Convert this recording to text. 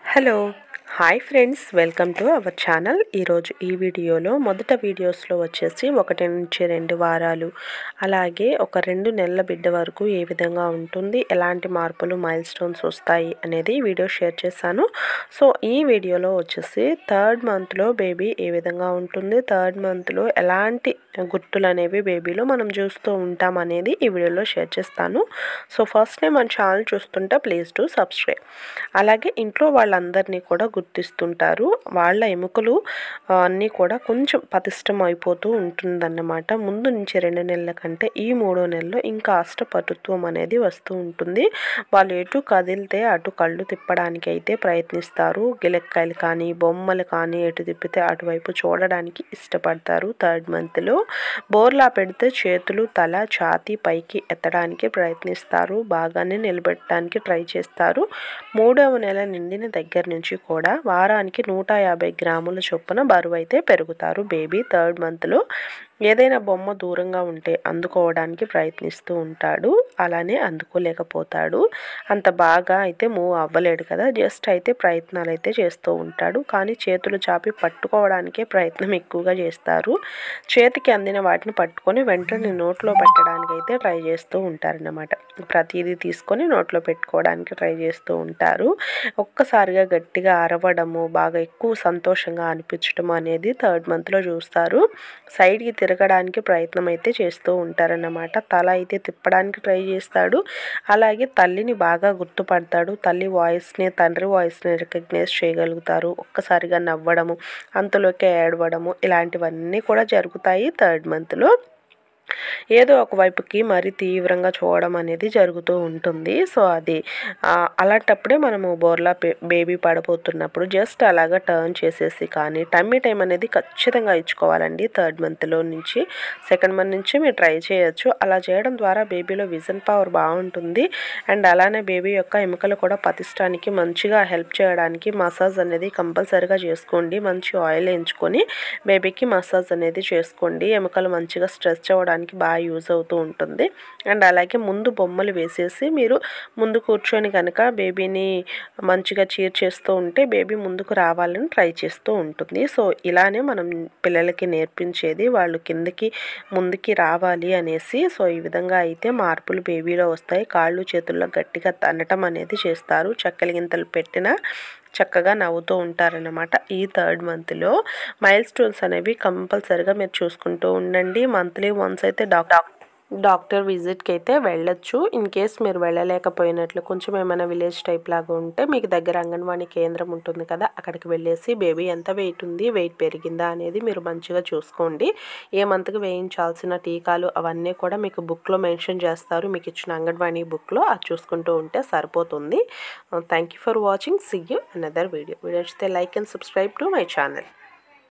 hello hi friends welcome to our channel ఈరోజు ఈ వీడియోలో మొదట వీడియోస్లో వచ్చేసి ఒకటి నుంచి రెండు వారాలు అలాగే ఒక రెండు నెలల బిడ్డ వరకు ఏ విధంగా ఉంటుంది ఎలాంటి మార్పులు మైల్ స్టోన్స్ వస్తాయి అనేది ఈ వీడియో షేర్ చేశాను సో ఈ వీడియోలో వచ్చేసి థర్డ్ మంత్లో బేబీ ఏ విధంగా ఉంటుంది థర్డ్ మంత్లో ఎలాంటి గుర్తులు అనేవి బేబీలో మనం చూస్తూ ఉంటాం అనేది ఈ వీడియోలో షేర్ చేస్తాను సో ఫస్ట్ టైం మన ఛానల్ చూస్తుంటే ప్లీజ్ టు సబ్స్క్రైబ్ అలాగే ఇంట్లో వాళ్ళందరినీ కూడా గుర్తిస్తుంటారు వాళ్ళ ఎముకలు ఆ, అన్నీ కూడా కొంచెం పతిష్టం అయిపోతూ ఉంటుందన్నమాట ముందు నుంచి రెండు నెలల కంటే ఈ మూడో నెలలో ఇంకా అష్టపటుత్వం అనేది వస్తూ ఉంటుంది వాళ్ళు ఎటు కదిలితే అటు కళ్ళు తిప్పడానికి అయితే ప్రయత్నిస్తారు గిలక్కాయలు కానీ బొమ్మలు కానీ ఎటు తిప్పితే అటువైపు చూడడానికి ఇష్టపడతారు థర్డ్ మంత్లో బోర్లా పెడితే చేతులు తల ఛాతీ పైకి ఎత్తడానికి ప్రయత్నిస్తారు బాగానే నిలబెట్టడానికి ట్రై చేస్తారు మూడవ నెల నిండిన దగ్గర నుంచి కూడా వారానికి నూట యాభై గ్రాముల చొప్పున బరువు అయితే పెరుగుతారు బేబీ థర్డ్ మంత్లో ఏదైనా బొమ్మ దూరంగా ఉంటే అందుకోవడానికి ప్రయత్నిస్తూ ఉంటాడు అలానే అందుకోలేకపోతాడు అంత బాగా అయితే మూవ్ అవ్వలేడు కదా జస్ట్ అయితే ప్రయత్నాలు అయితే చేస్తూ ఉంటాడు కానీ చేతులు చాపి పట్టుకోవడానికే ప్రయత్నం ఎక్కువగా చేస్తారు చేతికి అందిన వాటిని పట్టుకొని వెంటనే నోట్లో పెట్టడానికి అయితే ట్రై చేస్తూ ఉంటారన్నమాట ప్రతిదీ తీసుకొని నోట్లో పెట్టుకోవడానికి ట్రై చేస్తూ ఉంటారు ఒక్కసారిగా గట్టిగా అరవడము బాగా ఎక్కువ సంతోషంగా అనిపించడం అనేది థర్డ్ మంత్లో చూస్తారు సైడ్కి తిరగడానికి ప్రయత్నం అయితే చేస్తూ ఉంటారన్నమాట తల అయితే తిప్పడానికి ట్రై చేస్తాడు అలాగే తల్లిని బాగా గుర్తుపడతాడు తల్లి వాయిస్ని తండ్రి వాయిస్ని రికగ్నైజ్ చేయగలుగుతారు ఒక్కసారిగా నవ్వడము అంతలోకే ఏడవడము ఇలాంటివన్నీ కూడా జరుగుతాయి థర్డ్ మంత్లో ఏదో ఒక వైపుకి మరి తీవ్రంగా చూడడం అనేది జరుగుతూ ఉంటుంది సో అది ఆ, అలాంటప్పుడే మనము బోర్లా బే- బేబీ పడిపోతున్నప్పుడు జస్ట్ అలాగా టర్న్ చేసేసి కానీ టమ్మీ టైం అనేది ఖచ్చితంగా ఇచ్చుకోవాలండి థర్డ్ మంత్లో నుంచి సెకండ్ మంత్ నుంచి మీరు ట్రై చేయొచ్చు అలా చేయడం ద్వారా బేబీలో విజన్ పవర్ బాగుంటుంది అండ్ అలానే బేబీ యొక్క ఎముకలు కూడా పతిష్టానికి మంచిగా హెల్ప్ చేయడానికి మసాజ్ అనేది కంపల్సరీగా చేసుకోండి మంచి ఆయిల్ వేయించుకొని బేబీకి మసాజ్ అనేది చేసుకోండి ఎముకలు మంచిగా స్ట్రెచ్ అవ్వడానికి బాగా యూజ్ అవుతూ ఉంటుంది అండ్ అలాగే ముందు బొమ్మలు వేసేసి మీరు ముందు కూర్చొని కనుక బేబీని మంచిగా చీర్ చేస్తూ ఉంటే బేబీ ముందుకు రావాలని ట్రై చేస్తూ ఉంటుంది సో ఇలానే మనం పిల్లలకి నేర్పించేది వాళ్ళు కిందకి ముందుకి రావాలి అనేసి సో ఈ విధంగా అయితే మార్పులు బేబీలో వస్తాయి కాళ్ళు చేతుల్లో గట్టిగా తన్నటం అనేది చేస్తారు చక్కలి గింతలు పెట్టిన చక్కగా నవ్వుతూ ఉంటారన్నమాట ఈ థర్డ్ మంత్లో మైల్ స్టోన్స్ అనేవి కంపల్సరిగా మీరు చూసుకుంటూ ఉండండి మంత్లీ వన్స్ అయితే డాక్టర్ డాక్టర్ విజిట్కి అయితే వెళ్ళొచ్చు ఇన్ కేస్ మీరు వెళ్ళలేకపోయినట్లు కొంచెం ఏమైనా విలేజ్ టైప్ లాగా ఉంటే మీకు దగ్గర అంగన్వాడీ కేంద్రం ఉంటుంది కదా అక్కడికి వెళ్ళేసి బేబీ ఎంత వెయిట్ ఉంది వెయిట్ పెరిగిందా అనేది మీరు మంచిగా చూసుకోండి ఏ మంత్కి వేయించాల్సిన టీకాలు అవన్నీ కూడా మీకు బుక్లో మెన్షన్ చేస్తారు మీకు ఇచ్చిన అంగన్వాడీ బుక్లో అది చూసుకుంటూ ఉంటే సరిపోతుంది thank you for watching see you another video video నచ్చితే like and subscribe to my channel